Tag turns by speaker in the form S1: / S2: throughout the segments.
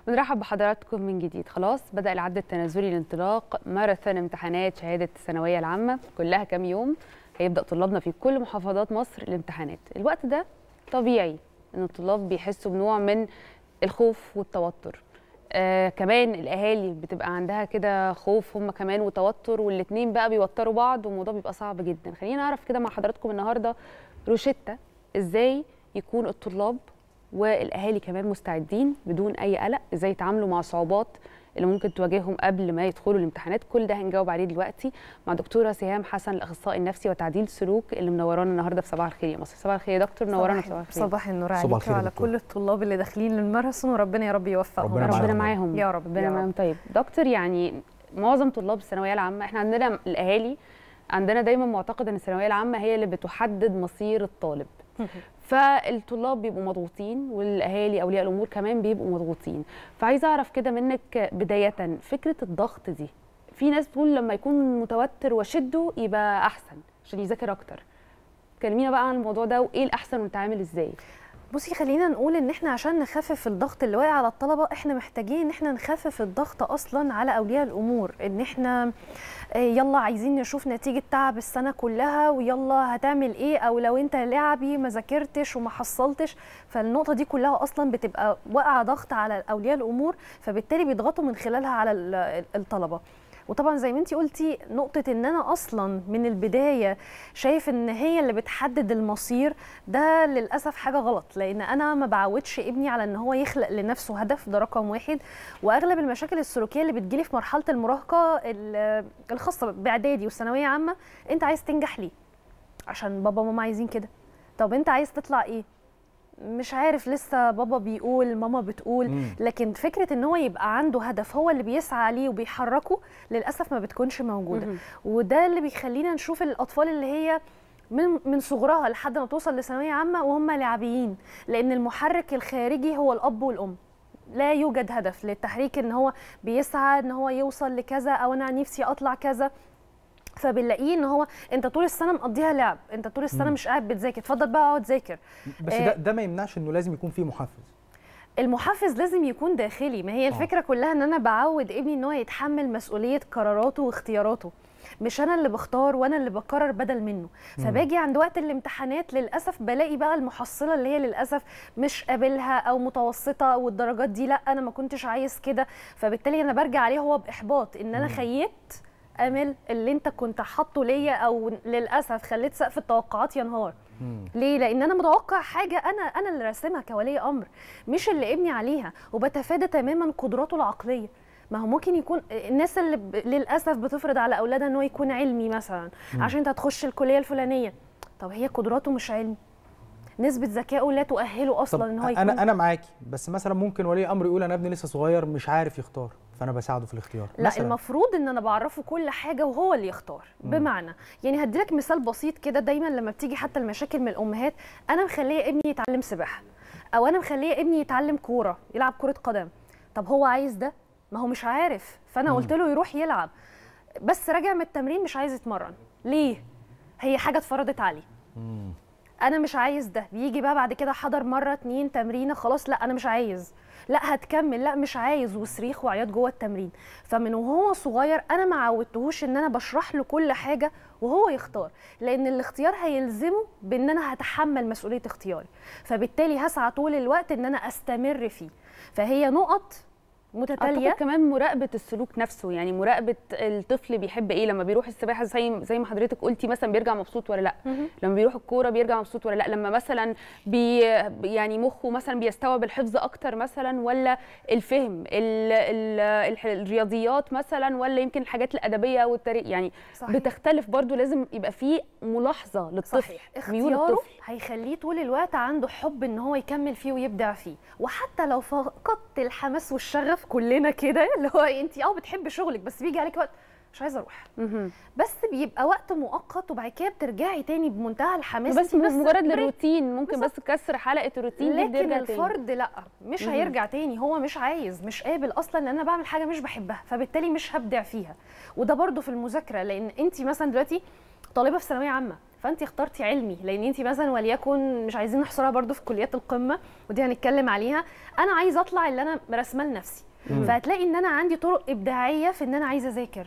S1: بنرحب بحضراتكم من جديد خلاص بدأ العد التنازلي لانطلاق ماراثون امتحانات شهادة الثانوية العامة كلها كام يوم هيبدأ طلابنا في كل محافظات مصر الامتحانات الوقت ده طبيعي ان الطلاب بيحسوا بنوع من الخوف والتوتر آه كمان الاهالي بتبقى عندها كده خوف هم كمان وتوتر والاتنين بقى بيوتروا بعض والموضوع بيبقى صعب جدا خلينا نعرف كده مع حضراتكم النهارده روشتة ازاي يكون الطلاب والاهالي كمان مستعدين بدون اي قلق ازاي يتعاملوا مع صعوبات اللي ممكن تواجههم قبل ما يدخلوا الامتحانات كل ده هنجاوب عليه دلوقتي مع دكتوره سهام حسن الاخصائي النفسي وتعديل سلوك اللي منورانا النهارده في صباح الخير يا مصر صباح الخير يا دكتور منورانا في صباح الخير
S2: صباح النور
S3: صباح
S2: عليك
S3: الخير يا
S2: وعلى
S3: دكتور.
S2: كل الطلاب اللي داخلين للماراثون وربنا يا رب يوفقهم
S3: ربنا
S2: يا
S1: ربنا
S3: معاهم.
S1: معاهم
S2: يا رب،
S1: ربنا
S2: يا رب.
S1: معاهم طيب دكتور يعني معظم طلاب الثانويه العامه احنا عندنا الاهالي عندنا دايما معتقد ان الثانويه العامه هي اللي بتحدد مصير الطالب فالطلاب بيبقوا مضغوطين والاهالي اولياء الامور كمان بيبقوا مضغوطين فعايزه اعرف كده منك بدايه فكره الضغط دي في ناس بتقول لما يكون متوتر وشده يبقى احسن عشان يذاكر اكتر كلمينا بقى عن الموضوع ده وايه الاحسن ونتعامل ازاي
S2: بصي خلينا نقول ان احنا عشان نخفف الضغط اللي واقع على الطلبه احنا محتاجين ان احنا نخفف الضغط اصلا على اولياء الامور ان احنا آه، يلا عايزين نشوف نتيجه تعب السنه كلها ويلا هتعمل ايه او لو انت لعبي ما ذاكرتش وما حصلتش فالنقطه دي كلها اصلا بتبقى واقعه ضغط على اولياء الامور فبالتالي بيضغطوا من خلالها على ال- الطلبه وطبعا زي ما انتي قلتي نقطة ان انا اصلا من البداية شايف ان هي اللي بتحدد المصير ده للأسف حاجة غلط لان انا ما بعودش ابني على ان هو يخلق لنفسه هدف ده رقم واحد واغلب المشاكل السلوكية اللي بتجيلي في مرحلة المراهقة ال- الخاصة باعدادي وثانوية عامة انت عايز تنجح ليه عشان بابا وماما عايزين كده طب انت عايز تطلع ايه مش عارف لسه بابا بيقول ماما بتقول
S3: مم.
S2: لكن فكره ان هو يبقى عنده هدف هو اللي بيسعى عليه وبيحركه للاسف ما بتكونش موجوده
S1: مهم.
S2: وده اللي بيخلينا نشوف الاطفال اللي هي من من صغرها لحد ما توصل لثانويه عامه وهم لاعبين لان المحرك الخارجي هو الاب والام لا يوجد هدف للتحريك ان هو بيسعى ان هو يوصل لكذا او انا نفسي اطلع كذا فبنلاقيه ان هو انت طول السنه مقضيها لعب انت طول السنه
S3: مم.
S2: مش قاعد بتذاكر اتفضل بقى اقعد ذاكر
S3: بس
S2: آه،
S3: ده ده ما يمنعش انه لازم يكون فيه محفز
S2: المحفز لازم يكون داخلي ما هي الفكره كلها ان انا بعود ابني ان هو يتحمل مسؤوليه قراراته واختياراته مش انا اللي بختار وانا اللي بقرر بدل منه فباجي عند وقت الامتحانات للاسف بلاقي بقى المحصله اللي هي للاسف مش قابلها او متوسطه والدرجات دي لا انا ما كنتش عايز كده فبالتالي انا برجع عليه هو باحباط ان انا خيبت امل اللي انت كنت حاطه ليا او للاسف خليت سقف التوقعات ينهار
S3: مم.
S2: ليه؟ لأن أنا متوقع حاجة أنا أنا اللي راسمها كولي أمر مش اللي ابني عليها وبتفادى تماما قدراته العقلية ما هو ممكن يكون الناس اللي ب... للأسف بتفرض على أولادها إن هو يكون علمي مثلا عشان أنت هتخش الكلية الفلانية طب هي قدراته مش علمي نسبة ذكائه لا تؤهله
S3: طب
S2: أصلا إن هو يكون
S3: انا انا معاكي بس مثلا ممكن ولي امر يقول انا ابني لسه صغير مش عارف يختار فانا بساعده في الاختيار
S2: لا
S3: مثلا
S2: المفروض ان انا بعرفه كل حاجه وهو اللي يختار بمعنى يعني هديلك مثال بسيط كده دايما لما بتيجي حتى المشاكل من الامهات انا مخليه ابني يتعلم سباحه او انا مخليه ابني يتعلم كوره يلعب كره قدم طب هو عايز ده ما هو مش عارف فانا قلت له يروح يلعب بس راجع من التمرين مش عايز يتمرن ليه هي حاجه اتفرضت عليه
S3: مم.
S2: انا مش عايز ده بيجي بقى بعد كده حضر مره اتنين تمرينه خلاص لا انا مش عايز لا هتكمل لا مش عايز وصريخ وعياط جوه التمرين فمن وهو صغير انا ما عودتهوش ان انا بشرح له كل حاجه وهو يختار لان الاختيار هيلزمه بان انا هتحمل مسؤوليه اختياري فبالتالي هسعى طول الوقت ان انا استمر فيه فهي نقط متتاليه
S1: اعتقد كمان مراقبه السلوك نفسه يعني مراقبه الطفل بيحب ايه لما بيروح السباحه زي زي ما حضرتك قلتي مثلا بيرجع مبسوط ولا لا
S2: مهم.
S1: لما بيروح الكوره بيرجع مبسوط ولا لا لما مثلا بي يعني مخه مثلا بيستوعب الحفظ اكتر مثلا ولا الفهم ال ال الح- الرياضيات مثلا ولا يمكن الحاجات الادبيه والتاريخ يعني
S2: صحيح.
S1: بتختلف برضو لازم يبقى في ملاحظه للطفل
S2: صحيح
S1: ميول
S2: اختياره
S1: الطفل
S2: هيخليه طول الوقت عنده حب ان هو يكمل فيه ويبدع فيه وحتى لو فقدت الحماس والشغف كلنا كده اللي هو انت اه بتحبي شغلك بس بيجي عليك وقت مش عايزه اروح
S1: مهم.
S2: بس بيبقى وقت مؤقت وبعد كده بترجعي تاني بمنتهى الحماس
S1: بس
S2: انت
S1: مجرد
S2: بريك.
S1: للروتين ممكن بس كسر حلقه الروتين دي
S2: لكن
S1: بيرجع تاني.
S2: الفرد لا مش
S1: مهم.
S2: هيرجع تاني هو مش عايز مش قابل اصلا ان انا بعمل حاجه مش بحبها فبالتالي مش هبدع فيها وده برضو في المذاكره لان انت مثلا دلوقتي طالبه في ثانويه عامه فانت اخترتي علمي لان انت مثلا وليكن مش عايزين نحصرها برضو في كليات القمه ودي هنتكلم عليها انا عايزه اطلع اللي انا رسمه لنفسي
S3: مم.
S2: فهتلاقي ان انا عندي طرق ابداعيه في ان انا عايزه اذاكر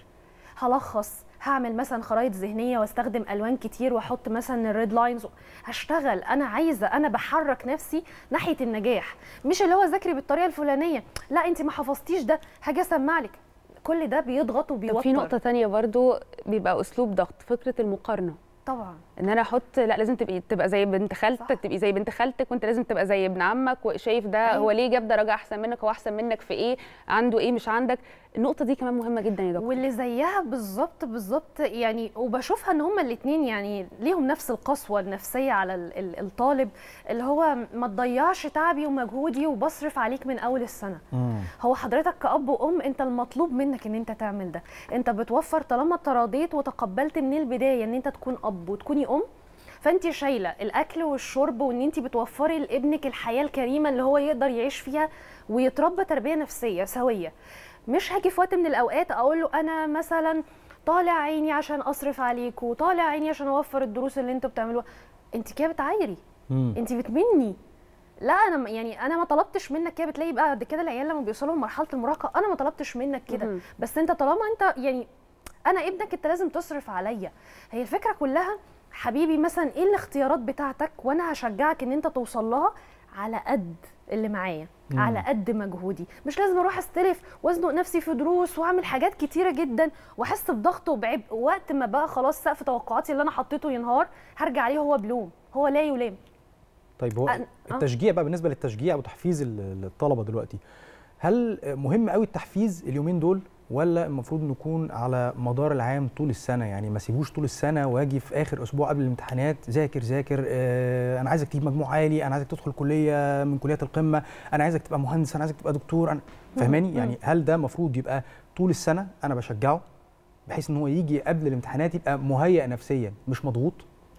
S2: هلخص هعمل مثلا خرائط ذهنيه واستخدم الوان كتير واحط مثلا الريد لاينز هشتغل انا عايزه انا بحرك نفسي ناحيه النجاح مش اللي هو ذاكري بالطريقه الفلانيه لا انت ما حفظتيش ده هاجي اسمع لك كل ده بيضغط
S1: طب
S2: وبيوتر
S1: في نقطه تانية برضو بيبقى اسلوب ضغط فكره المقارنه
S2: طبعا
S1: ان انا احط لا لازم تبقي تبقى زي بنت خالتك
S2: صح.
S1: تبقي زي بنت خالتك وانت لازم تبقى زي ابن عمك وشايف ده
S2: أيوة.
S1: هو ليه جاب درجه احسن منك هو احسن منك في ايه عنده ايه مش عندك النقطه دي كمان مهمه جدا يا دكتور
S2: واللي زيها بالظبط بالظبط يعني وبشوفها ان هما الاثنين يعني ليهم نفس القسوه النفسيه على ال- ال- الطالب اللي هو ما تضيعش تعبي ومجهودي وبصرف عليك من اول السنه
S3: مم.
S2: هو حضرتك كأب وأم أنت المطلوب منك إن أنت تعمل ده، أنت بتوفر طالما تراضيت وتقبلت من البداية إن أنت تكون أب وتكوني أم فأنت شايلة الأكل والشرب وإن أنت بتوفري لابنك الحياة الكريمة اللي هو يقدر يعيش فيها ويتربى تربية نفسية سوية. مش هاجي في وقت من الأوقات أقول له أنا مثلا طالع عيني عشان أصرف عليك وطالع عيني عشان أوفر الدروس اللي أنتوا بتعملوها. أنت كده بتعايري
S3: مم.
S2: انت بتمني لا انا م- يعني انا ما طلبتش منك كده بتلاقي بقى بعد كده العيال لما بيوصلوا لمرحله المراهقه انا ما طلبتش منك كده
S1: مهم.
S2: بس انت طالما انت يعني انا ابنك انت لازم تصرف عليا هي الفكره كلها حبيبي مثلا ايه الاختيارات بتاعتك وانا هشجعك ان انت توصل لها على قد اللي معايا
S3: مم.
S2: على قد مجهودي مش لازم اروح استلف وازنق نفسي في دروس واعمل حاجات كتيره جدا واحس بضغط وبعبء وقت ما بقى خلاص سقف توقعاتي اللي انا حطيته ينهار هرجع عليه هو بلوم هو لا يلام
S3: طيب هو
S2: أنا- آه.
S3: التشجيع بقى بالنسبه للتشجيع وتحفيز ال- الطلبه دلوقتي هل مهم قوي التحفيز اليومين دول ولا المفروض نكون على مدار العام طول السنه يعني ما سيبوش طول السنه واجي في اخر اسبوع قبل الامتحانات ذاكر ذاكر آه انا عايزك تجيب مجموع عالي انا عايزك تدخل كليه من كليات القمه انا عايزك تبقى مهندس انا عايزك تبقى دكتور انا فاهماني
S2: مم.
S3: يعني هل ده المفروض يبقى طول السنه انا بشجعه بحيث ان هو يجي قبل الامتحانات يبقى مهيئ نفسيا مش مضغوط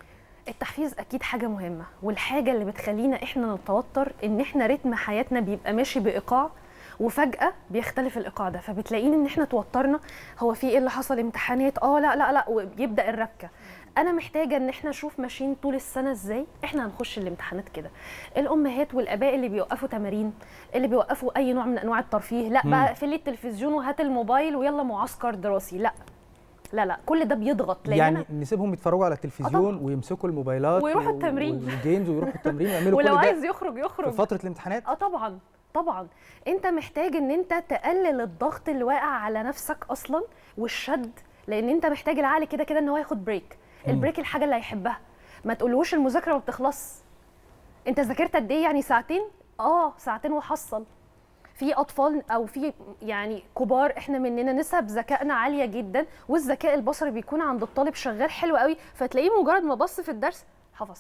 S2: التحفيز اكيد حاجه مهمه والحاجه اللي بتخلينا احنا نتوتر ان احنا رتم حياتنا بيبقى ماشي بايقاع وفجاه بيختلف الايقاع ده فبتلاقينا ان احنا توترنا هو في ايه اللي حصل امتحانات اه لا لا لا ويبدا الركه انا محتاجه ان احنا نشوف ماشيين طول السنه ازاي احنا هنخش الامتحانات كده الامهات والاباء اللي بيوقفوا تمارين اللي بيوقفوا اي نوع من انواع الترفيه لا
S3: مم.
S2: بقى اقفلي التلفزيون وهات الموبايل ويلا معسكر دراسي لا لا لا كل ده بيضغط لان
S3: يعني
S2: أنا-
S3: نسيبهم يتفرجوا على التلفزيون ويمسكوا الموبايلات
S2: ويروحوا
S3: و-
S2: التمرين.
S3: والجيمز ويروحوا التمرين ويعملوا
S2: ولو
S3: كل
S2: عايز
S3: ده
S2: يخرج
S3: في
S2: يخرج
S3: فتره الامتحانات
S2: اه طبعا طبعا انت محتاج ان انت تقلل الضغط اللي واقع على نفسك اصلا والشد لان انت محتاج العقل كده كده ان هو ياخد بريك
S3: مم.
S2: البريك الحاجه اللي هيحبها ما تقولوش المذاكره ما بتخلص انت ذاكرت قد ايه يعني ساعتين اه ساعتين وحصل في اطفال او في يعني كبار احنا مننا نسب ذكائنا عاليه جدا والذكاء البصري بيكون عند الطالب شغال حلو قوي فتلاقيه مجرد ما بص في الدرس حفظت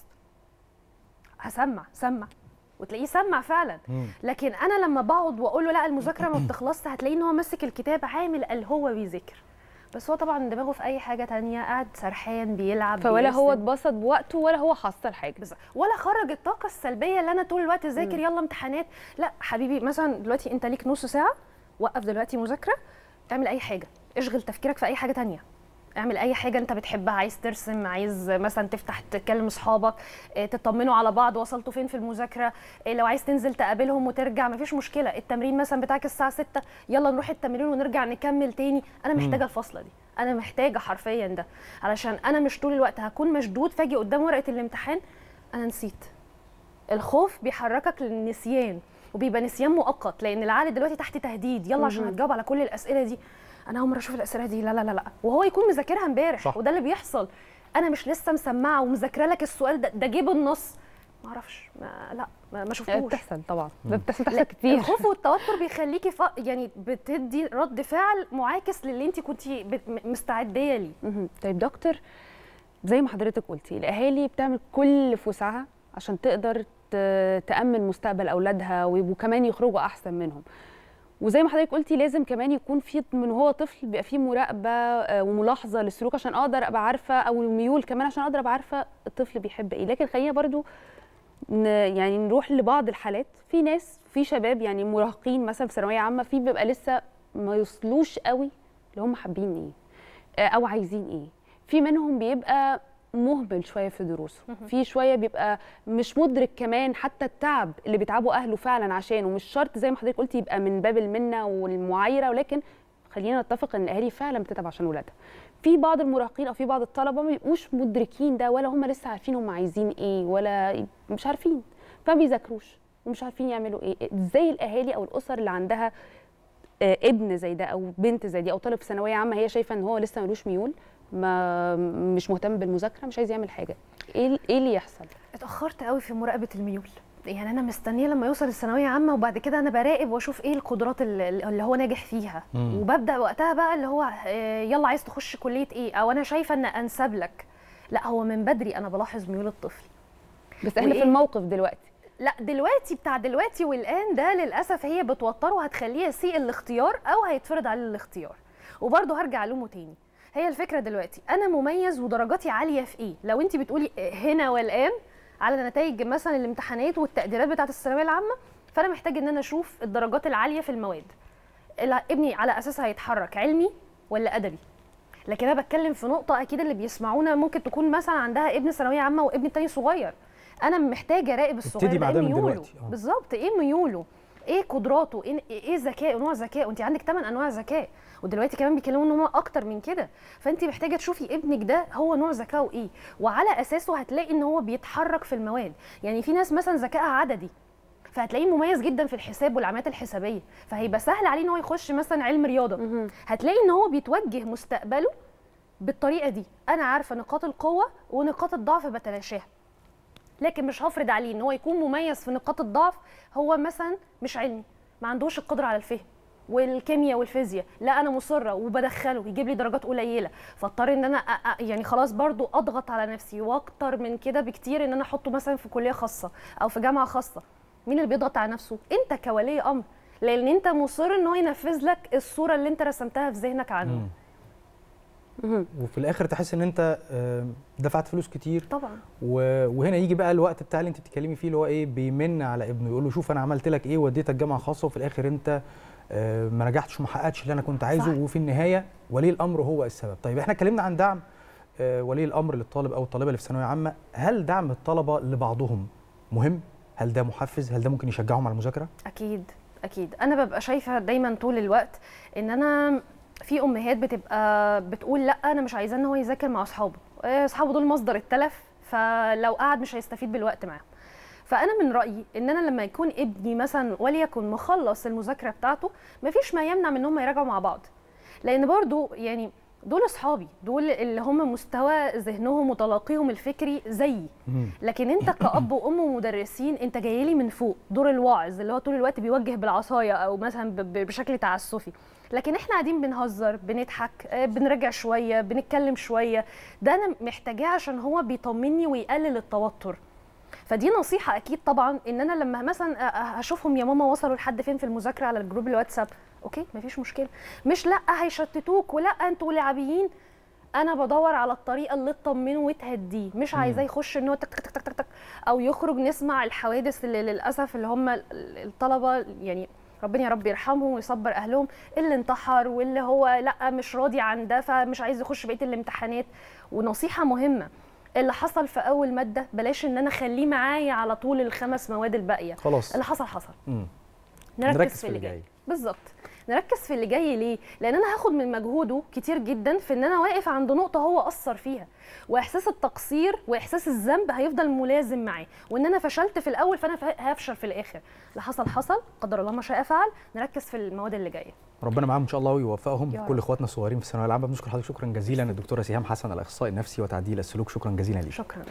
S2: هسمع سمع وتلاقيه سمع فعلا
S3: مم.
S2: لكن انا لما بقعد واقول له لا المذاكره ما بتخلصش هتلاقيه ان هو ماسك الكتاب عامل قال هو بيذاكر بس هو طبعا دماغه في اي حاجه تانية قاعد سرحان بيلعب
S1: فولا هو
S2: بيرسم.
S1: اتبسط بوقته ولا هو حصل حاجه
S2: بالظبط. ولا خرج الطاقه السلبيه اللي انا طول الوقت ذاكر يلا امتحانات لا حبيبي مثلا دلوقتي انت ليك نص ساعه وقف دلوقتي مذاكره اعمل اي حاجه اشغل تفكيرك في اي حاجه تانية اعمل اي حاجه انت بتحبها عايز ترسم عايز مثلا تفتح تكلم اصحابك اه، تطمنوا على بعض وصلتوا فين في المذاكره اه، لو عايز تنزل تقابلهم وترجع مفيش مشكله التمرين مثلا بتاعك الساعه 6 يلا نروح التمرين ونرجع نكمل تاني انا محتاجه الفصله دي انا محتاجه حرفيا ده علشان انا مش طول الوقت هكون مشدود فاجي قدام ورقه الامتحان انا نسيت الخوف بيحركك للنسيان وبيبقى نسيان مؤقت لان العقل دلوقتي تحت تهديد يلا عشان
S1: مهم.
S2: هتجاوب على كل الاسئله دي انا اول مره اشوف الاسئله دي لا لا لا لا وهو يكون مذاكرها امبارح
S3: صح.
S2: وده اللي بيحصل انا مش لسه مسمعه ومذاكره لك السؤال ده ده جيب النص ما اعرفش ما لا ما, ما شفتوش
S1: بتحصل طبعا ده بتحصل
S2: لا،
S1: بتحصل كتير
S2: الخوف والتوتر بيخليكي ف... يعني بتدي رد فعل معاكس للي انت كنت مستعديه ليه
S1: مهم. طيب دكتور زي ما حضرتك قلتي الاهالي بتعمل كل في وسعها عشان تقدر ت- تامن مستقبل اولادها ويبقوا كمان يخرجوا احسن منهم وزي ما حضرتك قلتي لازم كمان يكون في من هو طفل بيبقى فيه مراقبه آه، وملاحظه للسلوك عشان اقدر ابقى عارفه او الميول كمان عشان اقدر ابقى عارفه الطفل بيحب ايه لكن خلينا برضو ن- يعني نروح لبعض الحالات في ناس في شباب يعني مراهقين مثلا في ثانويه عامه في بيبقى لسه ما يوصلوش قوي اللي هم حابين ايه آه، او عايزين ايه في منهم بيبقى مهمل شويه في دروسه في شويه بيبقى مش مدرك كمان حتى التعب اللي بيتعبوا اهله فعلا عشانه مش شرط زي ما حضرتك قلتي يبقى من باب المنه والمعايره ولكن خلينا نتفق ان الاهالي فعلا بتتعب عشان ولادها في بعض المراهقين او في بعض الطلبه ما بيبقوش مدركين ده ولا هم لسه عارفين هم عايزين ايه ولا مش عارفين فما بيذاكروش ومش عارفين يعملوا ايه ازاي الاهالي او الاسر اللي عندها آه، ابن زي ده او بنت زي دي او طالب في ثانويه عامه هي شايفه ان هو لسه ملوش ميول ما مش مهتم بالمذاكره مش عايز يعمل حاجه ايه ايه اللي يحصل
S2: اتاخرت قوي في مراقبه الميول يعني انا مستنيه لما يوصل الثانويه عامه وبعد كده انا براقب واشوف ايه القدرات اللي اللي هو ناجح فيها
S3: مم.
S2: وببدا وقتها بقى اللي هو آه، يلا عايز تخش كليه ايه او انا شايفه ان انسب لك لا هو من بدري انا بلاحظ ميول الطفل
S1: بس احنا في
S2: وإيه؟
S1: الموقف دلوقتي
S2: لا دلوقتي بتاع دلوقتي والان ده للاسف هي بتوتره وهتخليه يسيء الاختيار او هيتفرض عليه الاختيار وبرضه هرجع الومه تاني هي الفكره دلوقتي انا مميز ودرجاتي عاليه في ايه لو انت بتقولي هنا والان على نتائج مثلا الامتحانات والتقديرات بتاعه الثانويه العامه فانا محتاج ان انا اشوف الدرجات العاليه في المواد اللي ابني على اساسها هيتحرك علمي ولا ادبي لكن انا بتكلم في نقطه اكيد اللي بيسمعونا ممكن تكون مثلا عندها ابن ثانويه عامه وابن التاني صغير انا محتاجه اراقب الصغير
S3: تبتدي
S2: ده
S3: مع
S2: ايه
S3: ده من
S2: ميوله
S3: دلوقتي، آه.
S2: بالظبط ايه ميوله ايه قدراته ايه ايه ذكائه نوع ذكائه انت عندك 8 انواع ذكاء ودلوقتي كمان بيتكلموا ان هم اكتر من كده فانت محتاجه تشوفي ابنك ده هو نوع ذكائه ايه وعلى اساسه هتلاقي ان هو بيتحرك في المواد يعني في ناس مثلا ذكائها عددي فهتلاقيه مميز جدا في الحساب والعمليات الحسابيه فهيبقى سهل عليه ان هو يخش مثلا علم رياضه هتلاقي ان هو بيتوجه مستقبله بالطريقه دي انا عارفه نقاط القوه ونقاط الضعف بتلاشاها لكن مش هفرض عليه ان هو يكون مميز في نقاط الضعف هو مثلا مش علمي ما عندوش القدره على الفهم والكيمياء والفيزياء لا انا مصره وبدخله يجيب لي درجات قليله فاضطر ان انا أ- أ- يعني خلاص برضو اضغط على نفسي واكتر من كده بكتير ان انا احطه مثلا في كليه خاصه او في جامعه خاصه مين اللي بيضغط على نفسه انت كولي امر لان انت مصر ان هو ينفذ لك الصوره اللي انت رسمتها في ذهنك عنه
S3: مم. وفي الاخر تحس ان انت آم، دفعت فلوس كتير
S2: طبعا
S3: و- وهنا يجي بقى الوقت بتاع اللي انت بتتكلمي فيه اللي هو ايه بيمن على ابنه يقول له شوف انا عملت لك ايه وديتك جامعه خاصه وفي الاخر انت آه، ما نجحتش وما حققتش اللي انا كنت عايزه
S2: صح.
S3: وفي النهايه ولي الامر هو السبب طيب احنا اتكلمنا عن دعم آه، ولي الامر للطالب او الطالبه اللي في ثانويه عامه هل دعم الطلبه لبعضهم مهم هل ده محفز هل ده ممكن يشجعهم على المذاكره
S2: اكيد اكيد انا ببقى شايفه دايما طول الوقت ان انا في امهات بتبقى بتقول لا انا مش عايزاه ان هو يذاكر مع اصحابه آه، اصحابه دول مصدر التلف فلو قعد مش هيستفيد بالوقت معاهم فانا من رايي ان انا لما يكون ابني مثلا وليكن مخلص المذاكره بتاعته مفيش ما يمنع من ان هم يراجعوا مع بعض لان برضو يعني دول اصحابي دول اللي هم مستوى ذهنهم وتلقيهم الفكري زيي لكن انت كاب وام ومدرسين انت جاي لي من فوق دور الواعظ اللي هو طول الوقت بيوجه بالعصايه او مثلا ب- ب- بشكل تعسفي لكن احنا قاعدين بنهزر بنضحك آه، بنراجع شويه بنتكلم شويه ده انا محتاجاه عشان هو بيطمني ويقلل التوتر فدي نصيحه اكيد طبعا ان انا لما مثلا أ- أ- هشوفهم يا ماما وصلوا لحد فين في المذاكره على الجروب الواتساب اوكي مفيش مشكله مش لا هيشتتوك ولا انتوا لعبيين انا بدور على الطريقه اللي تطمنه وتهديه مش عايزاه يخش ان هو تك تك تك تك تك او يخرج نسمع الحوادث اللي للاسف اللي هم ال- الطلبه يعني ربنا يا رب يرحمهم ويصبر اهلهم اللي انتحر واللي هو لا مش راضي عن ده فمش عايز يخش بقيه الامتحانات ونصيحه مهمه اللي حصل في اول ماده بلاش ان انا اخليه معايا على طول الخمس مواد الباقيه
S3: خلاص
S2: اللي حصل حصل
S3: مم.
S2: نركز, في اللي جاي بالظبط نركز في اللي جاي ليه لان انا هاخد من مجهوده كتير جدا في ان انا واقف عند نقطه هو اثر فيها واحساس التقصير واحساس الذنب هيفضل ملازم معاه وان انا فشلت في الاول فانا ف- هفشل في الاخر اللي حصل حصل قدر الله ما شاء فعل نركز في المواد اللي جايه
S3: ربنا معاهم ان شاء الله ويوفقهم
S2: يا
S3: كل
S2: رب.
S3: اخواتنا الصغيرين في الثانويه العامه بنشكر حضرتك شكرا جزيلا الدكتوره سهام حسن الاخصائي النفسي وتعديل السلوك شكرا جزيلا ليك
S2: شكرا